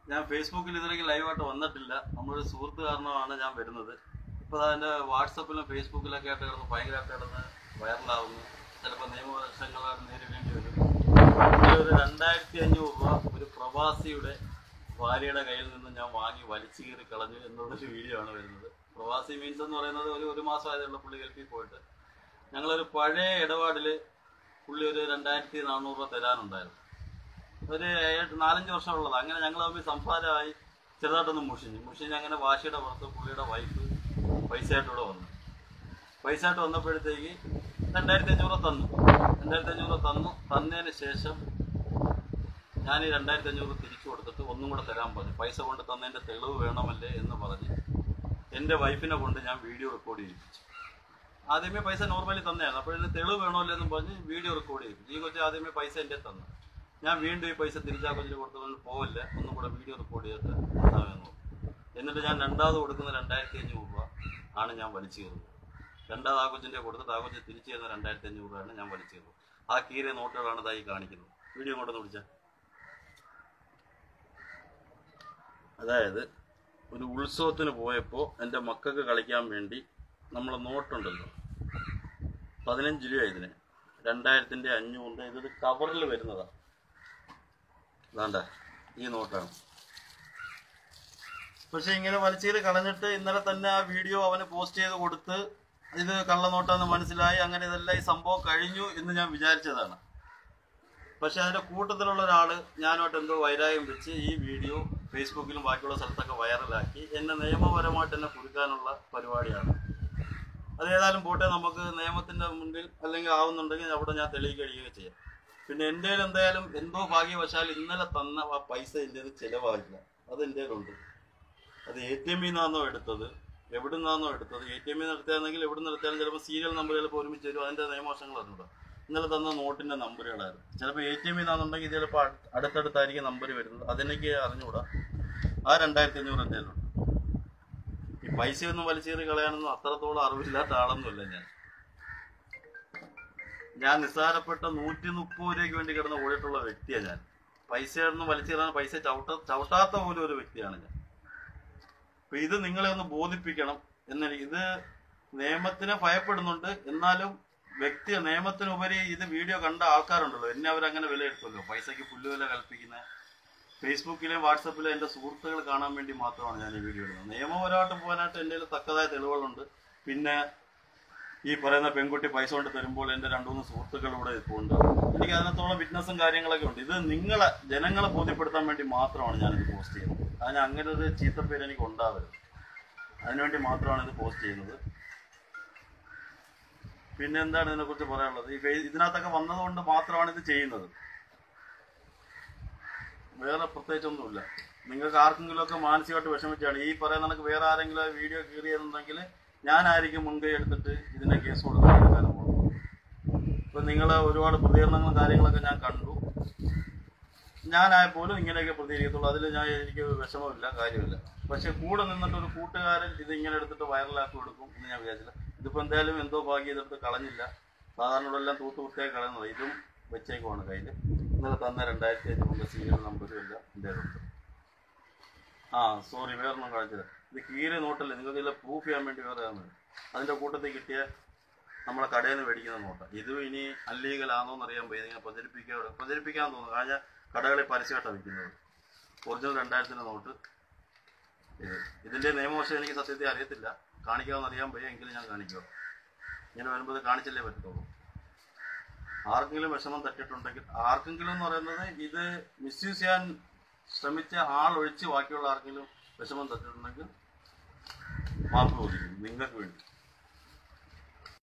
ഞാൻ ഫേസ്ബുക്കിൽ ഇതിലേക്ക് ലൈവായിട്ട് വന്നിട്ടില്ല നമ്മളൊരു സുഹൃത്ത് കാരണമാണ് ഞാൻ വരുന്നത് ഇപ്പോൾ അതിൻ്റെ വാട്സപ്പിലും ഫേസ്ബുക്കിലൊക്കെ ആയിട്ട് കിടന്ന് ഭയങ്കരമായിട്ട് കിടന്ന് വൈറലാവുന്നു ചിലപ്പോൾ നിയമവശങ്ങളാൽ നേരിടേണ്ടി വരും ഇതിൽ ഒരു രണ്ടായിരത്തി അഞ്ഞൂറ് രൂപ ഒരു പ്രവാസിയുടെ ഭാര്യയുടെ കയ്യിൽ നിന്ന് ഞാൻ വാങ്ങി വലിച്ചു കീറി കളഞ്ഞു എന്നുള്ളൊരു വീഡിയോ ആണ് വരുന്നത് പ്രവാസി മീൻസ് എന്ന് പറയുന്നത് ഒരു ഒരു മാസം ആയതുള്ള പുള്ളി ഗൾഫിൽ പോയിട്ട് ഞങ്ങളൊരു പഴയ ഇടപാടിൽ പുള്ളി ഒരു രണ്ടായിരത്തി നാനൂറ് രൂപ തരാനുണ്ടായിരുന്നു ഒരു ഏഴ് നാലഞ്ച് വർഷം ഉള്ളത് അങ്ങനെ ഞങ്ങൾ തമ്മിൽ സംസാരമായി ചെറുതായിട്ടൊന്ന് മുഷിഞ്ഞു മുഷിഞ്ഞ് അങ്ങനെ വാശിയുടെ പുറത്ത് പുള്ളിയുടെ വൈഫ് പൈസയായിട്ട് ഇവിടെ വന്നു പൈസയായിട്ട് വന്നപ്പോഴത്തേക്ക് രണ്ടായിരത്തി അഞ്ഞൂറ് രൂപ തന്നു രണ്ടായിരത്തി അഞ്ഞൂറ് രൂപ തന്നു തന്നതിന് ശേഷം ഞാൻ ഈ രണ്ടായിരത്തി അഞ്ഞൂറ് തിരിച്ചു കൊടുത്തിട്ട് ഒന്നും കൂടെ തരാൻ പറഞ്ഞു പൈസ കൊണ്ട് തന്നതിൻ്റെ തെളിവ് വേണമല്ലേ എന്ന് പറഞ്ഞ് എൻ്റെ വൈഫിനെ കൊണ്ട് ഞാൻ വീഡിയോ റെക്കോർഡ് ചെയ്യിപ്പിച്ചു ആദ്യമേ പൈസ നോർമലി തന്നെയാണ് അപ്പോൾ ഇതിന് തെളിവ് വേണമല്ലോ എന്ന് പറഞ്ഞ് വീഡിയോ റെക്കോർഡ് ചെയ്യിപ്പിച്ചു ഈ കൊച്ചു ആദ്യമേ പൈസ എൻ്റെ തന്നു ഞാൻ വീണ്ടും ഈ പൈസ തിരിച്ചാ കൊച്ചിന് കൊടുത്തതുകൊണ്ട് പോവില്ല ഒന്നും കൂടെ വീഡിയോ റെക്കോർഡ് ചെയ്തിട്ട് തരാമെന്ന് പറഞ്ഞു. എന്നിട്ട് ഞാൻ രണ്ടാമത് കൊടുക്കുന്ന രണ്ടായിരത്തി അഞ്ഞൂറ് രൂപ ആണ് ഞാൻ വലിച്ചു കയറുന്നത് രണ്ടാമത് ആ കൊച്ചിൻ്റെ കൊടുത്തിട്ട് ആ കൊച്ചു തിരിച്ചു തരുന്ന രണ്ടായിരത്തി അഞ്ഞൂറ് രൂപയാണ് ഞാൻ വലിച്ചു കയറുന്നത് ആ കീറിയ നോട്ടുകളാണ് ഇതായി കാണിക്കുന്നത് വീഡിയോ കൊണ്ടൊന്ന് പിടിച്ചാൽ അതായത് ഒരു ഉത്സവത്തിന് പോയപ്പോൾ എൻ്റെ മക്കൾക്ക് കളിക്കാൻ വേണ്ടി നമ്മൾ നോട്ടുണ്ടല്ലോ പതിനഞ്ച് രൂപ ഇതിന് രണ്ടായിരത്തിൻ്റെ അഞ്ഞൂറിൻ്റെ ഇതൊരു കവറിൽ വരുന്നതാണ് വേണ്ട ഈ നോട്ടാണ് പക്ഷെ ഇങ്ങനെ വലിച്ചേര് കളഞ്ഞിട്ട് ഇന്നലെ തന്നെ ആ വീഡിയോ അവന് പോസ്റ്റ് ചെയ്ത് കൊടുത്ത് ഇത് കള്ളനോട്ടാന്ന് മനസ്സിലായി അങ്ങനെ ഇതെല്ലാം ഈ സംഭവം കഴിഞ്ഞു എന്ന് ഞാൻ വിചാരിച്ചതാണ് പക്ഷെ അതിന്റെ കൂട്ടത്തിലുള്ള ഒരാള് ഞാനോട്ട് എന്തോ വൈരാഗ്യം വെച്ച് ഈ വീഡിയോ ഫേസ്ബുക്കിലും ബാക്കിയുള്ള സ്ഥലത്തൊക്കെ വൈറലാക്കി എന്നെ നിയമപരമായിട്ട് എന്നെ കുടുക്കാനുള്ള പരിപാടിയാണ് അത് ഏതായാലും പോട്ടെ നമുക്ക് നിയമത്തിന്റെ മുന്നിൽ അല്ലെങ്കിൽ ആവുന്നുണ്ടെങ്കിൽ അവിടെ ഞാൻ തെളിയിക്കുകയോ ചെയ്യാം പിന്നെ എൻ്റെ കയ്യിൽ എന്തായാലും എന്തോ ഭാഗ്യവശാൽ ഇന്നലെ തന്ന ആ പൈസ എൻ്റെ ചിലവായില്ല അത് എൻ്റെ കയ്യിലുണ്ട് അത് എ ടി എമ്മിൽ നിന്നാണോ എടുത്തത് എവിടെ നിന്നാണോ എടുത്തത് എ ടി എമ്മിൽ നിർത്തിയാണെങ്കിൽ എവിടെ നിർത്തിയാലും ചിലപ്പോൾ സീരിയൽ നമ്പർ ചിലപ്പോൾ ഒരുമിച്ച് വരും അതിൻ്റെ നിയമവശങ്ങൾ അറിഞ്ഞൂടാ ഇന്നലെ തന്ന നോട്ടിന്റെ നമ്പറുകളായിരുന്നു ചിലപ്പോൾ എ ടി എമ്മിൽ നിന്നാണെന്നുണ്ടെങ്കിൽ ഇത് ചിലപ്പോൾ അടുത്തടുത്തായിരിക്കും നമ്പർ വരുന്നത് അതെനിക്ക് അറിഞ്ഞുകൂടാ ആ രണ്ടായിരത്തി അഞ്ഞൂറ് എൻ്റെ കയ്യിലുണ്ട് ഈ പൈസയൊന്നും വലിച്ചേറി കളയാനൊന്നും അത്രത്തോളം അറിവില്ലാത്ത ആളൊന്നുമല്ല ഞാൻ ഞാൻ നിസ്സാരപ്പെട്ട നൂറ്റി മുപ്പത് രൂപയ്ക്ക് വേണ്ടി കിടന്ന് ഓടിയിട്ടുള്ള വ്യക്തിയാണ് ഞാൻ പൈസയൊന്നും വലിച്ചേറാൻ പൈസ ചവിട്ട ചവിട്ടാത്ത പോലും ഒരു വ്യക്തിയാണ് ഞാൻ അപ്പൊ ഇത് നിങ്ങളെ ഒന്ന് ബോധിപ്പിക്കണം എന്ന ഇത് നിയമത്തിനെ ഭയപ്പെടുന്നുണ്ട് എന്നാലും വ്യക്തി നിയമത്തിനുപരി ഇത് വീഡിയോ കണ്ട ആൾക്കാരുണ്ടല്ലോ എന്നെ അവരങ്ങനെ വിലയിരുത്തുമല്ലോ പൈസക്ക് പുല്ലുവില കൽപ്പിക്കുന്ന ഫേസ്ബുക്കിലെയും വാട്സപ്പിലെയും എൻ്റെ സുഹൃത്തുക്കൾ കാണാൻ വേണ്ടി മാത്രമാണ് ഞാൻ ഈ വീഡിയോ ഇടുന്നത് നിയമപരമായിട്ട് പോകാനായിട്ട് എൻ്റെ കയ്യിൽ തക്കതായ തെളിവുകളുണ്ട് പിന്നെ ഈ പറയുന്ന പെൺകുട്ടി പൈസ കൊണ്ട് തരുമ്പോൾ എൻ്റെ രണ്ടു മൂന്ന് സുഹൃത്തുക്കൾ ഇവിടെ ഉണ്ട് എനിക്ക് അതിനകത്തോളം വിറ്റ്നസും കാര്യങ്ങളൊക്കെ ഉണ്ട് ഇത് നിങ്ങളെ ജനങ്ങളെ ബോധ്യപ്പെടുത്താൻ വേണ്ടി മാത്രമാണ് ഞാനിത് പോസ്റ്റ് ചെയ്യുന്നത് അതിന് അങ്ങനെ ഒരു ചീത്തപ്പേര് എനിക്ക് ഉണ്ടാവരുത് അതിനുവേണ്ടി മാത്രമാണ് ഇത് പോസ്റ്റ് ചെയ്യുന്നത് പിന്നെ എന്താണ് ഇതിനെക്കുറിച്ച് പറയാനുള്ളത് ഈ ഫേ- ഇതിനകത്തൊക്കെ വന്നതുകൊണ്ട് മാത്രമാണ് ഇത് ചെയ്യുന്നത് വേറെ പ്രത്യേകിച്ചൊന്നുമില്ല നിങ്ങൾക്ക് ആർക്കെങ്കിലും ഒക്കെ മാനസികമായിട്ട് വിഷമിച്ചാണ് ഈ പറയുന്ന കണക്ക് വേറെ ആരെങ്കിലും ആ വീഡിയോ കീറിയെന്നുണ്ടെങ്കിൽ ഞാനായിരിക്കും മുൻകൈ എടുത്തിട്ട് ഇതിനെ കേസ് കൊടുക്കാൻ എടുക്കാനും പോകുന്നത് ഇപ്പൊ നിങ്ങളെ ഒരുപാട് പ്രതികരണങ്ങളും കാര്യങ്ങളൊക്കെ ഞാൻ കണ്ടു ഞാനായപ്പോലും ഇങ്ങനെയൊക്കെ പ്രതികരിക്കത്തുള്ളൂ അതിൽ ഞാൻ എനിക്ക് വിഷമമില്ല കാര്യമില്ല പക്ഷെ കൂടെ നിന്നിട്ട് ഒരു കൂട്ടുകാരൻ ഇത് ഇങ്ങനെ എടുത്തിട്ട് വൈറലാക്കി കൊടുക്കും എന്ന് ഞാൻ വിചാരിച്ചില്ല ഇതിപ്പോ എന്തായാലും എന്തോ ഭാഗ്യം ഇതെടുത്ത് കളഞ്ഞില്ല സാധാരണ ഇവിടെ എല്ലാം തൂത്ത് വൃത്തിയായി കളയുന്നത് ഇതും വെച്ചേക്കുവാണ് കയ്യിൽ ഇന്നലെ തന്ന രണ്ടായിരത്തി അഞ്ഞൂറ് സീരിയൽ നമ്പരും എല്ലാം എൻ്റെ ഉണ്ട് ആ സോറി വേറൊന്നും കാണിച്ചത് ഇത് കീരെ നോട്ടല്ലേ നിങ്ങൾക്ക് ഇതിലെ പ്രൂഫ് ചെയ്യാൻ വേണ്ടി വേറെ ആണ് അതിന്റെ കൂട്ടത്തിൽ കിട്ടിയ നമ്മളെ കടയിൽ നിന്ന് മേടിക്കുന്ന നോട്ട ഇതും ഇനി അല്ലീഗൽ ആണോ എന്ന് അറിയാൻ പോയി ഇങ്ങനെ പ്രചരിപ്പിക്കാൻ പ്രചരിപ്പിക്കാൻ തോന്നുന്നു കാരണം കടകളിൽ പരസ്യമായിട്ടാണ് വിൽക്കുന്നത് ഒറിജിനൽ രണ്ടായിരത്തിന്റെ നോട്ട് ഇത് ഇതിന്റെ നിയമവശം എനിക്ക് സത്യത്തിൽ അറിയത്തില്ല കാണിക്കാമെന്ന് അറിയാൻ പോയി എങ്കിലും ഞാൻ കാണിക്കുക ഇങ്ങനെ വരുമ്പോൾ ഇത് കാണിച്ചല്ലേ പറ്റത്തുള്ളൂ ആർക്കെങ്കിലും വിഷമം തട്ടിയിട്ടുണ്ടെങ്കിൽ ആർക്കെങ്കിലും എന്ന് പറയുന്നത് ഇത് മിസ്യൂസ് ചെയ്യാൻ ശ്രമിച്ച ആളൊഴിച്ച് ബാക്കിയുള്ള ആർക്കെങ്കിലും വിഷമം തട്ടിയിട്ടുണ്ടെങ്കിൽ മാപ്പ് ചോദിക്കും നിങ്ങൾക്ക് വേണ്ടി